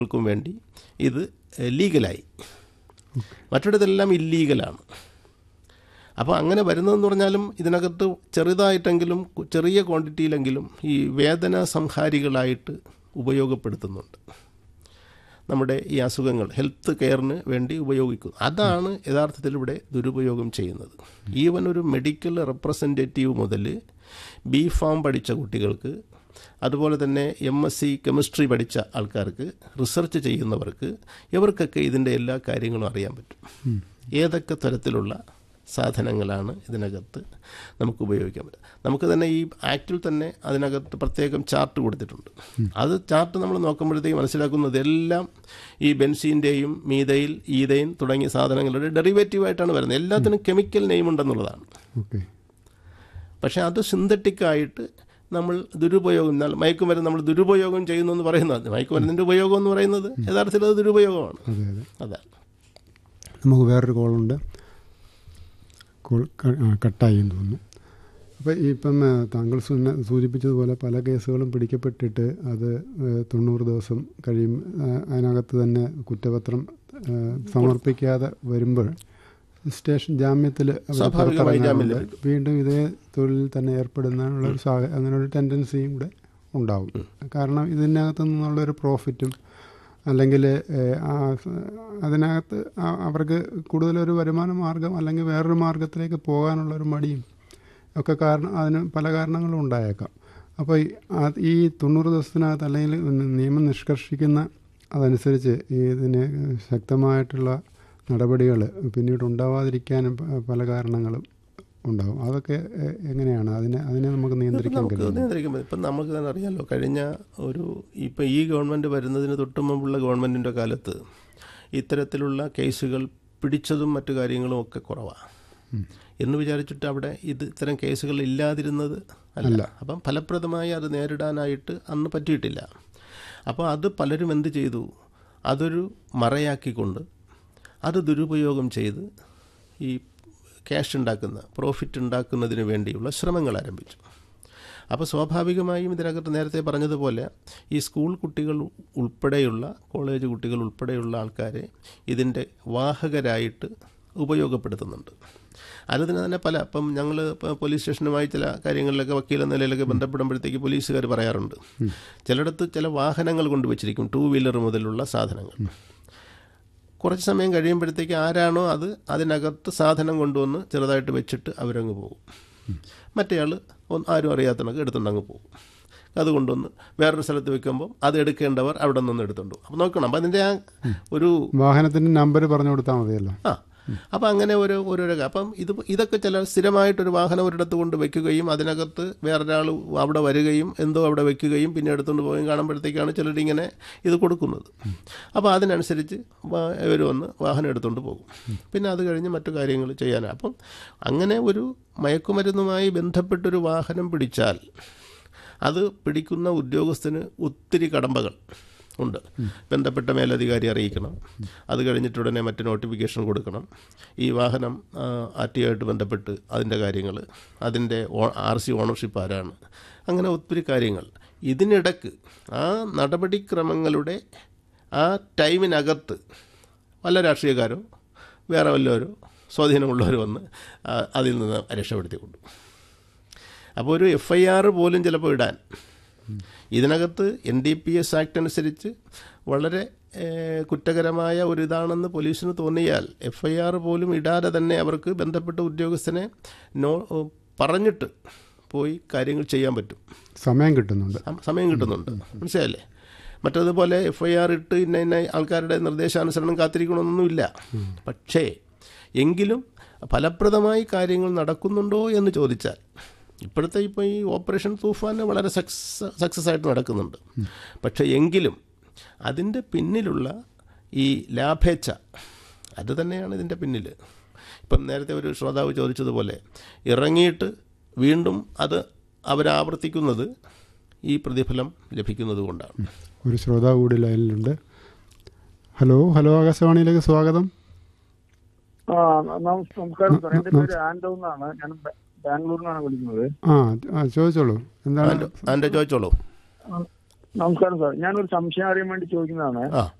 ക്കും വേണ്ടി ഇത് ലീഗലായി മറ്റിടത്തെല്ലാം ഇല്ലീഗലാണ് അപ്പോൾ അങ്ങനെ വരുന്നതെന്ന് പറഞ്ഞാലും ഇതിനകത്ത് ചെറുതായിട്ടെങ്കിലും കു- ചെറിയ ക്വാണ്ടിറ്റിയിലെങ്കിലും ഈ വേദന സംഹാരികളായിട്ട് ഉപയോഗപ്പെടുത്തുന്നുണ്ട് നമ്മുടെ ഈ അസുഖങ്ങൾ ഹെൽത്ത് കെയറിന് വേണ്ടി ഉപയോഗിക്കുന്നു അതാണ് യഥാർത്ഥത്തിൽ ഇവിടെ ദുരുപയോഗം ചെയ്യുന്നത് ഈവൻ ഒരു മെഡിക്കൽ റെപ്രസെൻറ്റേറ്റീവ് മുതൽ ബി ഫാം പഠിച്ച കുട്ടികൾക്ക് അതുപോലെ തന്നെ എം എസ് സി കെമിസ്ട്രി പഠിച്ച ആൾക്കാർക്ക് റിസർച്ച് ചെയ്യുന്നവർക്ക് ഇവർക്കൊക്കെ ഇതിൻ്റെ എല്ലാ കാര്യങ്ങളും അറിയാൻ പറ്റും ഏതൊക്കെ തരത്തിലുള്ള സാധനങ്ങളാണ് ഇതിനകത്ത് നമുക്ക് ഉപയോഗിക്കാൻ പറ്റുക നമുക്ക് തന്നെ ഈ ആക്റ്റിൽ തന്നെ അതിനകത്ത് പ്രത്യേകം ചാർട്ട് കൊടുത്തിട്ടുണ്ട് അത് ചാർട്ട് നമ്മൾ നോക്കുമ്പോഴത്തേക്ക് മനസ്സിലാക്കുന്നത് എല്ലാം ഈ ബെൻസീൻ്റെയും മീതയിൽ ഈതയിൽ തുടങ്ങിയ സാധനങ്ങളുടെ ഡെറിവേറ്റീവായിട്ടാണ് വരുന്നത് എല്ലാത്തിനും കെമിക്കൽ നെയിം ഉണ്ടെന്നുള്ളതാണ് ഓക്കെ പക്ഷേ അത് സിന്തറ്റിക്കായിട്ട് നമ്മൾ ദുരുപയോഗം എന്നാൽ മയക്കുമരുന്ന് നമ്മൾ ദുരുപയോഗം ചെയ്യുന്നു എന്ന് പറയുന്നത് മയക്കുമരുന്നിൻ്റെ ഉപയോഗം എന്ന് പറയുന്നത് യഥാർത്ഥത്തിൽ അത് ദുരുപയോഗമാണ് അതെ അതെ അതാണ് നമുക്ക് വേറൊരു കോളുണ്ട് കോൾ ക- ആ, കട്ടായി എന്ന് തോന്നുന്നു അപ്പോൾ ഇപ്പം ആ, താങ്കൾ സുന്ന- സൂചിപ്പിച്ചതുപോലെ പല കേസുകളും പിടിക്കപ്പെട്ടിട്ട് അത് ആ, തൊണ്ണൂറ് ദിവസം കഴിയും ആ, അതിനകത്ത് തന്നെ കുറ്റപത്രം ആ, സമർപ്പിക്കാതെ വരുമ്പോൾ സ്റ്റേഷൻ ജാമ്യത്തിൽ അവർ സ്വാഭാവികമായി ജാമ്യം പുറത്തിറങ്ങാറുണ്ട് വീണ്ടും ഇതേ തൊഴിലിൽ തന്നെ ഏർപ്പെടുന്നതിനുള്ള ഒരു സാഹ അങ്ങനെ ഒരു ടെൻഡൻസിയും കൂടെ ഉണ്ടാവും കാരണം ഇതിനകത്ത് നിന്നുള്ളൊരു പ്രോഫിറ്റും അല്ലെങ്കിൽ ഏഹ്, ആ സ- അതിനകത്ത് ആ- അവർക്ക് കൂടുതലൊരു വരുമാന മാർഗം അല്ലെങ്കിൽ വേറൊരു മാർഗത്തിലേക്ക് പോകാനുള്ള ഒരു മടിയും ഒക്കെ കാരണം അതിന് പല കാരണങ്ങളും ഉണ്ടായേക്കാം അപ്പോൾ ഈ ആ- ഈ തൊണ്ണൂറ് ദിവസത്തിനകത്ത് അല്ലെങ്കിൽ നിയമം നിഷ്കർഷിക്കുന്ന അതനുസരിച്ച് ഈ ഇതിന് ശക്തമായിട്ടുള്ള നടപടികൾ പിന്നീട് ഉണ്ടാവാതിരിക്കാനും പ- പല കാരണങ്ങളും ഉണ്ടാവും അതൊക്കെ എ- എങ്ങനെയാണ് അതിനെ അതിനെ നമുക്ക് നിയന്ത്രിക്കാൻ നമുക്ക് കഴിയും നിയന്ത്രിക്കാൻ പറ്റും ഇപ്പം നമുക്ക് തന്നെ അറിയാമല്ലോ കഴിഞ്ഞ ഒരു ഇപ്പം ഈ ഗവൺമെൻറ് വരുന്നതിന് തൊട്ട് മുമ്പുള്ള ഗവൺമെൻറ്റിൻ്റെ കാലത്ത് ഇത്തരത്തിലുള്ള കേസുകൾ പിടിച്ചതും മറ്റു കാര്യങ്ങളും ഒക്കെ കുറവാണ് എന്ന് വിചാരിച്ചിട്ട് അവിടെ ഇത് ഇത്തരം കേസുകൾ ഇല്ലാതിരുന്നത് അല്ല അപ്പം ഫലപ്രദമായി അത് നേരിടാനായിട്ട് അന്ന് പറ്റിയിട്ടില്ല അപ്പോൾ അത് പലരും എന്ത് ചെയ്തു അതൊരു മറയാക്കിക്കൊണ്ട് അത് ദുരുപയോഗം ചെയ്ത് ഈ ക്യാഷ് ഉണ്ടാക്കുന്ന പ്രോഫിറ്റ് ഉണ്ടാക്കുന്നതിന് വേണ്ടിയുള്ള ശ്രമങ്ങൾ ആരംഭിച്ചു അപ്പോൾ സ്വാഭാവികമായും ഇതിനകത്ത് നേരത്തെ പറഞ്ഞതുപോലെ ഈ സ്കൂൾ കുട്ടികൾ ഉൾപ്പെടെയുള്ള കോളേജ് കുട്ടികൾ ഉൾപ്പെടെയുള്ള ആൾക്കാരെ ഇതിൻ്റെ വാഹകരായിട്ട് ഉപയോഗപ്പെടുത്തുന്നുണ്ട് അതിന് തന്നെ പല ഇപ്പം ഞങ്ങൾ പോലീസ് സ്റ്റേഷനുമായി ചില കാര്യങ്ങളിലൊക്കെ വക്കീൽ എന്ന നിലയിലൊക്കെ ബന്ധപ്പെടുമ്പോഴത്തേക്ക് പോലീസുകാർ പറയാറുണ്ട് ചിലയിടത്ത് ചില വാഹനങ്ങൾ കൊണ്ടുവച്ചിരിക്കും ടൂ വീലർ മുതലുള്ള സാധനങ്ങൾ കുറച്ച് സമയം കഴിയുമ്പോഴത്തേക്ക് ആരാണോ അത് അതിനകത്ത് സാധനം കൊണ്ടുവന്ന് ചെറുതായിട്ട് വെച്ചിട്ട് അവരങ്ങ് പോകും മറ്റേയാൾ ആരും അറിയാത്തണക്ക് എടുത്തുകൊണ്ട് അങ്ങ് പോകും അത് കൊണ്ടുവന്ന് വേറൊരു സ്ഥലത്ത് വെക്കുമ്പോൾ അത് എടുക്കേണ്ടവർ അവിടെ നിന്ന് എടുത്തുകൊണ്ട് പോകും അപ്പോൾ നോക്കണം അപ്പം അതിൻ്റെ ആ ഒരു വാഹനത്തിൻ്റെ നമ്പർ പറഞ്ഞു കൊടുത്താൽ മതിയല്ലോ ആ അപ്പം അങ്ങനെ ഒരു ഓരോരോ അപ്പം ഇത് ഇതൊക്കെ ചില സ്ഥിരമായിട്ടൊരു വാഹനം ഒരിടത്ത് കൊണ്ട് വെക്കുകയും അതിനകത്ത് വേറൊരാൾ അവിടെ വരികയും എന്തോ അവിടെ വെക്കുകയും പിന്നെ എടുത്തുകൊണ്ട് പോവുകയും കാണുമ്പോഴത്തേക്കാണ് ചിലരിങ്ങനെ ഇത് കൊടുക്കുന്നത് അപ്പോൾ അതിനനുസരിച്ച് ഇവർ വന്ന് വാഹനം എടുത്തുകൊണ്ട് പോകും പിന്നെ അത് കഴിഞ്ഞ് മറ്റു കാര്യങ്ങൾ ചെയ്യാനാണ് അപ്പം അങ്ങനെ ഒരു മയക്കുമരുന്നുമായി ബന്ധപ്പെട്ടൊരു വാഹനം പിടിച്ചാൽ അത് പിടിക്കുന്ന ഉദ്യോഗസ്ഥന് ഒത്തിരി കടമ്പകൾ ഉണ്ട് ബന്ധപ്പെട്ട മേലധികാരി അറിയിക്കണം അത് കഴിഞ്ഞിട്ടുടനെ മറ്റ് നോട്ടിഫിക്കേഷൻ കൊടുക്കണം ഈ വാഹനം ആർ ടി ആയിട്ട് ബന്ധപ്പെട്ട് അതിൻ്റെ കാര്യങ്ങൾ അതിൻ്റെ ആർ സി ഓണർഷിപ്പ് ആരാണ് അങ്ങനെ ഒത്തിരി കാര്യങ്ങൾ ഇതിനിടക്ക് ആ നടപടിക്രമങ്ങളുടെ ആ ടൈമിനകത്ത് വല്ല രാഷ്ട്രീയക്കാരോ വേറെ വല്ലവരോ സ്വാധീനമുള്ളവർ വന്ന് അതിൽ നിന്ന് രക്ഷപ്പെടുത്തി കൊണ്ടു അപ്പോൾ ഒരു എഫ് ഐ ആർ പോലും ചിലപ്പോൾ ഇടാൻ ഇതിനകത്ത് N D P S act അനുസരിച്ച് വളരെ കുറ്റകരമായ ഒരു ഇതാണെന്ന് പോലീസിന് തോന്നിയാൽ എഫ് ഐ ആർ പോലും ഇടാതെ തന്നെ അവർക്ക് ബന്ധപ്പെട്ട ഉദ്യോഗസ്ഥനെ നോ പറഞ്ഞിട്ട് പോയി കാര്യങ്ങൾ ചെയ്യാൻ പറ്റും സമയം കിട്ടുന്നുണ്ട് സമയം കിട്ടുന്നുണ്ട് മനസ്സിലായല്ലേ മറ്റതുപോലെ എഫ് ഐ ആർ ഇട്ട് ഇന്ന ഇന്ന ആൾക്കാരുടെ നിർദ്ദേശാനുസരണം കാത്തിരിക്കണമെന്നൊന്നുമില്ല പക്ഷേ എങ്കിലും ഫലപ്രദമായി കാര്യങ്ങൾ നടക്കുന്നുണ്ടോ എന്ന് ചോദിച്ചാൽ ഇപ്പോഴത്തെ ഇപ്പോൾ ഈ ഓപ്പറേഷൻ തൂഫാൻ വളരെ സക്സസ് സക്സസ് ആയിട്ട് നടക്കുന്നുണ്ട് പക്ഷേ എങ്കിലും അതിൻ്റെ പിന്നിലുള്ള ഈ ലാഭേച്ഛ അത് തന്നെയാണ് ഇതിൻ്റെ പിന്നിൽ ഇപ്പം നേരത്തെ ഒരു ശ്രോതാവ് ചോദിച്ചതുപോലെ ഇറങ്ങിയിട്ട് വീണ്ടും അത് അവരാവർത്തിക്കുന്നത് ഈ പ്രതിഫലം ലഭിക്കുന്നത് കൊണ്ടാണ് ഒരു ശ്രോതാവ് കൂടി ലൈനിലുണ്ട് ഹലോ ഹലോ ആകാശവാണിയിലേക്ക് സ്വാഗതം ആ നമസ്കാരം സാർ എൻ്റെ പേര് ആൻഡോ എന്നാണ് ഞാൻ ബാംഗ്ലൂരിൽ നിന്നാണ് വിളിക്കുന്നത് ആ ചോദിച്ചോളൂ എന്താണ് അതിൻ്റെ ചോദിച്ചോളൂ നമസ്കാരം സാർ ഞാനൊരു സംശയം അറിയാൻ വേണ്ടി ചോദിക്കുന്നതാണ് ആ